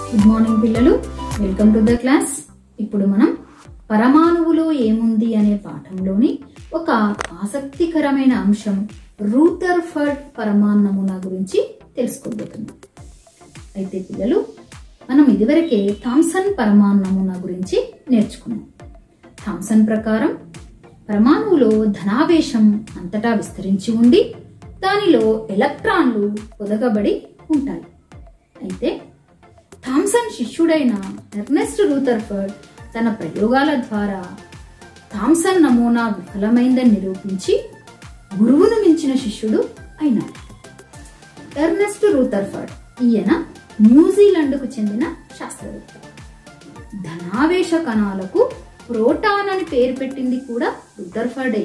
good morning పిల్లలు welcome to the class ఇప్పుడు మనం పరమాణువులో ఏముంది అనే పాఠంలోని ఒక ఆసక్తికరమైన అంశం రూథర్ఫర్డ్ పరమాణు నమూనా గురించి తెలుసుకోబోతున్నాం అయితే పిల్లలు మనం ఇదివరకే థామ్సన్ పరమాణు నమూనా గురించి నేర్చుకున్నాం థామ్సన్ ప్రకారం పరమాణువులో ధనావేశం అంతటా విస్తరించి ఉండి దానిలో ఎలక్ట్రాన్లు పొదగబడి ఉంటాయి అయితే థామ్సన్ శిష్యుడైన ఎర్నెస్ట్ రూథర్ఫర్డ్ తన ప్రయోగాల ద్వారా థామ్సన్ నమూనా విఫలమైందని నిరూపించి గురువును మించిన శిష్యుడు అయినాడు ఎర్నెస్ట్ రూథర్ఫర్డ్ ఈయన న్యూజిలాండ్కు చెందిన శాస్త్రవేత్త ధనావేశ కణాలకు ప్రోటాన్ అని పేరు పెట్టింది కూడా రూథర్ఫర్డే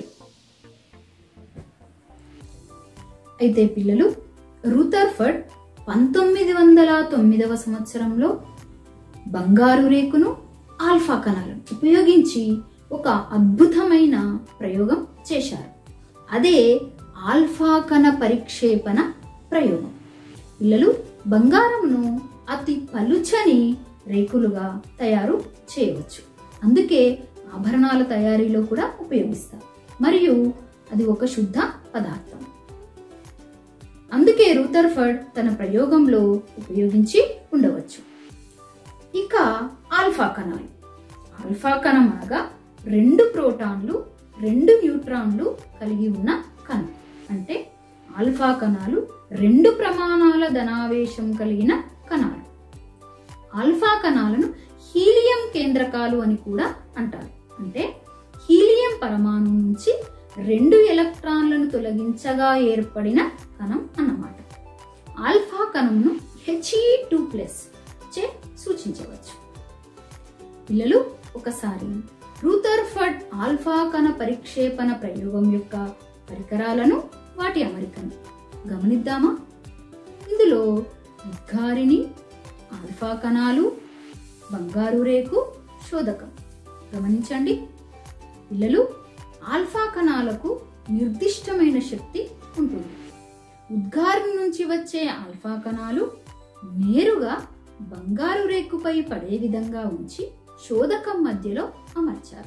అయితే పిల్లలు రూథర్ఫర్డ్ పంతొమ్మిది వందల తొమ్మిదవ సంవత్సరంలో బంగారు రేకును ఆల్ఫా కణాలను ఉపయోగించి ఒక అద్భుతమైన ప్రయోగం చేశారు అదే ఆల్ఫా కణ పరిక్షేపణ ప్రయోగం పిల్లలు బంగారంను అతి పలుచని రేకులుగా తయారు చేయవచ్చు అందుకే ఆభరణాల తయారీలో కూడా ఉపయోగిస్తారు మరియు అది ఒక శుద్ధ పదార్థం అందుకే రూథర్ఫర్డ్ తన ప్రయోగంలో ఉపయోగించి ఉండవచ్చు ఇక ఆల్ఫా కణాలు ఆల్ఫా కణం అనగా రెండు ప్రోటాన్లు రెండు న్యూట్రాన్లు కలిగి ఉన్న కణం అంటే ఆల్ఫా కణాలు రెండు ప్రమాణాల ధనావేశం కలిగిన కణాలు ఆల్ఫా కణాలను హీలియం కేంద్రకాలు అని కూడా అంటారు అంటే హీలియం పరమాణు నుంచి రెండు ఎలక్ట్రాన్లను తొలగించగా ఏర్పడిన కణం అన్నమాట ఆల్ఫా కణంను హెచ్ఈ టూ ప్లస్ చే సూచించవచ్చు పిల్లలు ఒకసారి రూథర్ఫర్డ్ ఆల్ఫా కణ పరిక్షేపణ ప్రయోగం యొక్క పరికరాలను వాటి అమరికను గమనిద్దామా ఇందులో ఉద్గారిణి ఆల్ఫా కణాలు బంగారు రేకు శోధకం గమనించండి పిల్లలు ఆల్ఫా కణాలకు నిర్దిష్టమైన శక్తి ఉంటుంది ఉద్గారం నుంచి వచ్చే ఆల్ఫా కణాలు నేరుగా బంగారు రేకుపై పడే విధంగా ఉంచి శోధకం మధ్యలో అమర్చారు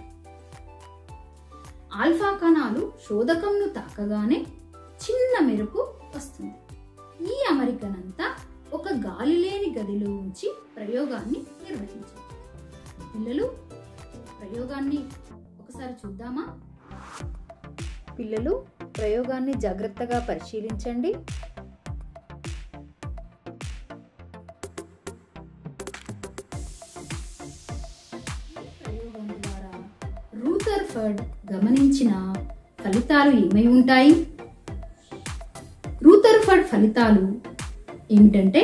ఆల్ఫా కణాలు శోధకంను తాకగానే చిన్న మెరుపు వస్తుంది ఈ అమరికనంతా ఒక గాలి లేని గదిలో ఉంచి ప్రయోగాన్ని నిర్వహించారు పిల్లలు ప్రయోగాన్ని ఒకసారి చూద్దామా పిల్లలు ప్రయోగాన్ని జాగ్రత్తగా పరిశీలించండి ప్రయోగం ద్వారా రూథర్ఫర్డ్ గమనించిన ఫలితాలు ఏమై ఉంటాయి రూథర్ఫర్డ్ ఫలితాలు ఏమిటంటే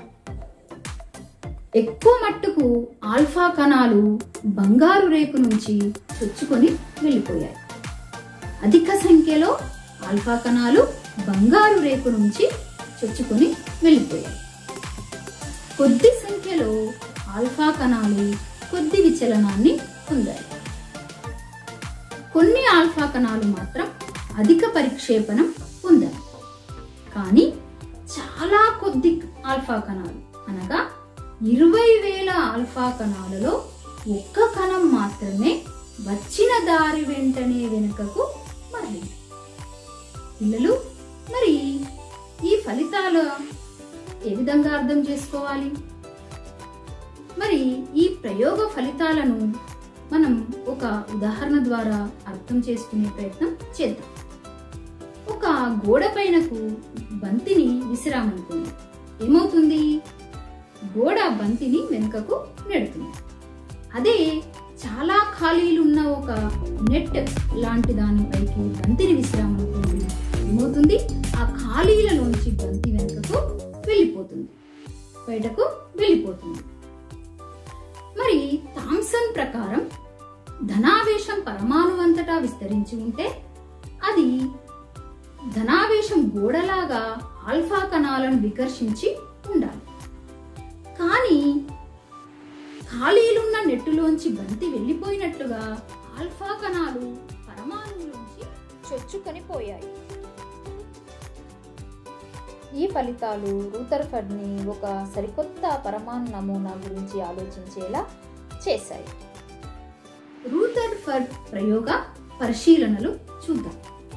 ఎక్కువ మట్టుకు ఆల్ఫా కణాలు బంగారు రేకు నుంచి చొచ్చుకొని వెళ్ళిపోయాయి అధిక సంఖ్యలో ఆల్ఫా కణాలు బంగారు రేకు నుంచి చొచ్చుకొని వెళ్ళిపోయాయి కొద్ది సంఖ్యలో ఆల్ఫా కణాలు కొద్ది విచలనాన్ని పొందాయి కొన్ని ఆల్ఫా కణాలు మాత్రం అధిక పరిక్షేపణం పొందాయి కానీ చాలా కొద్ది ఆల్ఫా కణాలు అనగా ఇరవై వేల ఆల్ఫా కణాలలో ఒక్క కణం మాత్రమే వచ్చిన దారి వెంటనే వెనుకకు మరలింది పిల్లలు మరి ఈ ఫలితాలు ఏ విధంగా అర్థం చేసుకోవాలి మరి ఈ ప్రయోగ ఫలితాలను మనం ఒక ఉదాహరణ ద్వారా అర్థం చేసుకునే ప్రయత్నం చేద్దాం ఒక గోడ పైనకు బంతిని విసిరామనుకోండి ఏమవుతుంది గోడ బంతిని వెనుకకు నెడుతుంది అదే చాలా ఖాళీలు ఉన్న ఒక నెట్ లాంటి దానిపైకి బంతిని విసిరామనుకోండి ఏమవుతుంది ఆ ఖాళీలలోంచి బంతి వెనుకకు వెళ్ళిపోతుంది బయటకు వెళ్ళిపోతుంది మరి థామ్సన్ ప్రకారం ధనావేశం పరమాణువంతటా విస్తరించి ఉంటే అది ధనావేశం గోడలాగా ఆల్ఫా కణాలను వికర్షించి ఉండాలి కానీ ఖాళీలున్న నెట్టులోంచి బంతి వెళ్ళిపోయినట్లుగా ఆల్ఫా కణాలు పరమాణువులోంచి చొచ్చుకొని పోయాయి ఈ ఫలితాలు రూథర్ఫర్డ్ని ఒక సరికొత్త పరమాణు నమూనా గురించి ఆలోచించేలా చేశాయి రూథర్ఫర్డ్ ప్రయోగ పరిశీలనలు చూద్దాం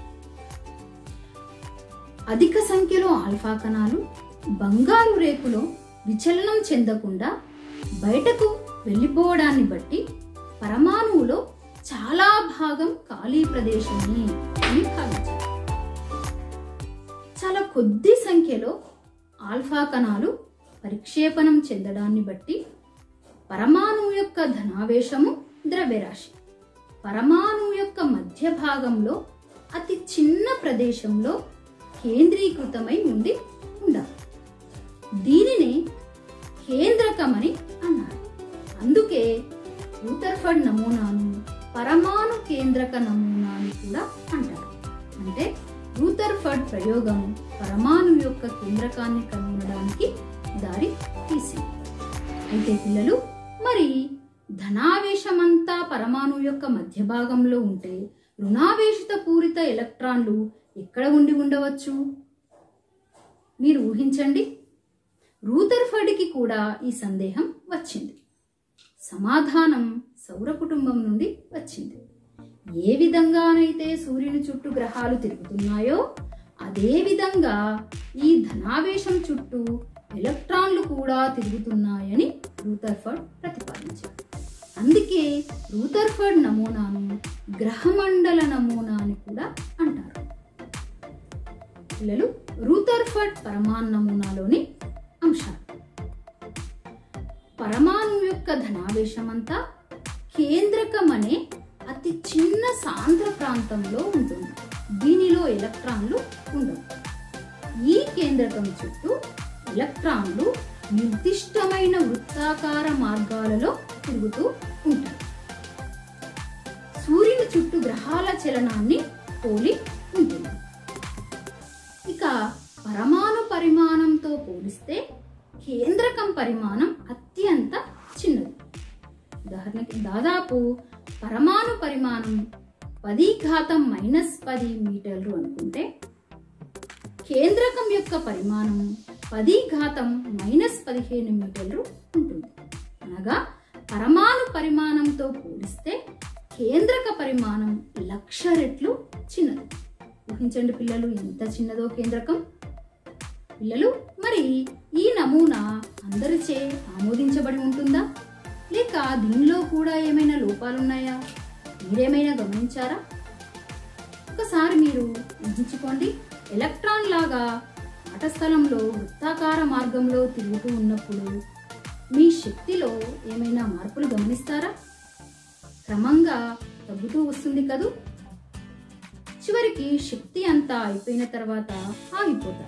అధిక సంఖ్యలో ఆల్ఫా కణాలు బంగారు రేకులో విచలనం చెందకుండా బయటకు వెళ్ళిపోవడాన్ని బట్టి పరమాణువులో చాలా భాగం ఖాళీ ప్రదేశమే అని భావించారు చాలా కొద్ది సంఖ్యలో ఆల్ఫా కణాలు పరిక్షేపణం చెందడాన్ని బట్టి పరమాణువు యొక్క ధనావేశము ద్రవ్యరాశి పరమాణువు యొక్క మధ్య భాగంలో అతి చిన్న ప్రదేశంలో కేంద్రీకృతమై ఉండి ఉండాలి దీనినే కేంద్రకమని అన్నారు అందుకే రూథర్ఫర్డ్ నమూనాను పరమాణు కేంద్రక నమూనా అని కూడా అంటారు అంటే రూథర్ఫర్డ్ ప్రయోగం పరమాణు యొక్క కేంద్రకాన్ని కనుగొనడానికి దారి తీసింది అయితే పిల్లలు మరి ధనావేశమంతా పరమాణు యొక్క మధ్య భాగంలో ఉంటే రుణావేశిత పూరిత ఎలక్ట్రాన్లు ఎక్కడ ఉండి ఉండవచ్చు మీరు ఊహించండి రూథర్ఫర్డ్కి కూడా ఈ సందేహం వచ్చింది సమాధానం సౌర కుటుంబం నుండి వచ్చింది ఏ విధంగానైతే సూర్యుని చుట్టూ గ్రహాలు తిరుగుతున్నాయో అదే విధంగా ఈ ధనావేశం చుట్టూ ఎలక్ట్రాన్లు కూడా తిరుగుతున్నాయని రూథర్ఫర్డ్ ప్రతిపాదించారు అందుకే రూథర్ఫర్డ్ నమూనాను గ్రహమండల నమూనా అని కూడా అంటారు పిల్లలు రూథర్ఫర్డ్ పరమాణు నమూనాలోని అంశాలు పరమాణు యొక్క ధనావేశమంతా కేంద్రకం అనే అతి చిన్న సాంద్ర ప్రాంతంలో ఉంటుంది దీనిలో ఎలక్ట్రాన్లు ఉండవు ఈ కేంద్రకం చుట్టూ ఎలక్ట్రాన్లు నిర్దిష్టమైన వృత్తాకార మార్గాలలో తిరుగుతూ ఉంటాయి సూర్యుని చుట్టూ గ్రహాల చలనాన్ని పోలి ఉంటుంది ఇక పరమాణు పరిమాణంతో పోలిస్తే కేంద్రకం పరిమాణం అత్యంత చిన్నది ఉదాహరణకి దాదాపు పరమాణు పరిమాణం పది ఘాతం మైనస్ పది మీటర్లు అనుకుంటే కేంద్రకం యొక్క పరిమాణం పది ఘాతం మైనస్ పదిహేను మీటర్లు ఉంటుంది అనగా పరమాణు పరిమాణంతో పోలిస్తే కేంద్రక పరిమాణం లక్ష రెట్లు చిన్నది ఊహించండి పిల్లలు ఎంత చిన్నదో కేంద్రకం పిల్లలు మరి ఈ నమూనా అందరిచే ఆమోదించబడి ఉంటుందా లేక దీనిలో కూడా ఏమైనా లోపాలున్నాయా మీరేమైనా గమనించారా ఒకసారి మీరు ఊహించుకోండి ఎలక్ట్రాన్ లాగా ఆట స్థలంలో వృత్తాకార మార్గంలో తిరుగుతూ ఉన్నప్పుడు మీ శక్తిలో ఏమైనా మార్పులు గమనిస్తారా క్రమంగా తగ్గుతూ వస్తుంది కదూ చివరికి శక్తి అంతా అయిపోయిన తర్వాత ఆగిపోతారు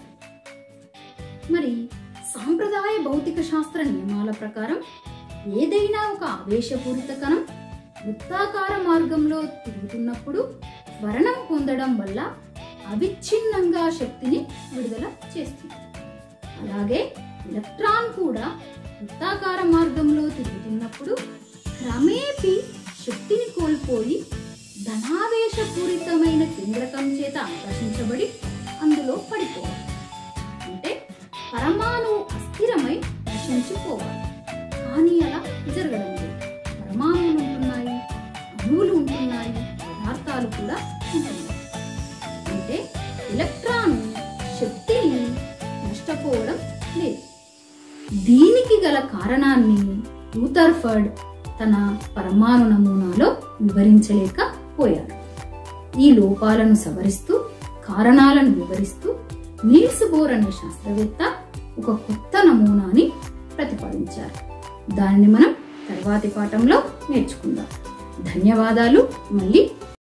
మరి సాంప్రదాయ భౌతిక శాస్త్ర నియమాల ప్రకారం ఏదైనా ఒక ఆవేశపూరిత కణం వృత్తాకార మార్గంలో తిరుగుతున్నప్పుడు త్వరణం పొందడం వల్ల అవిచ్ఛిన్నంగా శక్తిని విడుదల చేస్తుంది అలాగే ఎలక్ట్రాన్ కూడా వృత్తాకార మార్గంలో తిరుగుతున్నప్పుడు క్రమేపీ శక్తిని కోల్పోయి ధనావేశపూరితమైన కేంద్రకం చేత ఆకర్షించబడి అందులో పడిపోవాలి అంటే పరమాణువు అస్థిరమై నశించిపోవాలి కానీ అలా జరగడం లేదు పరమాణువులు ఉంటున్నాయి అణువులు ఉంటున్నాయి పదార్థాలు కూడా ఉంటున్నాయి అంటే ఎలక్ట్రాన్ శక్తిని నష్టపోవడం లేదు దీనికి గల కారణాన్ని రూథర్ఫర్డ్ తన పరమాణు నమూనాలో వివరించలేకపోయాడు ఈ లోపాలను సవరిస్తూ కారణాలను వివరిస్తూ నీల్స్ బోర్ అనే శాస్త్రవేత్త ఒక కొత్త నమూనాని ప్రతిపాదించారు దానిని మనం తర్వాతి పాఠంలో నేర్చుకుందాం ధన్యవాదాలు మళ్ళీ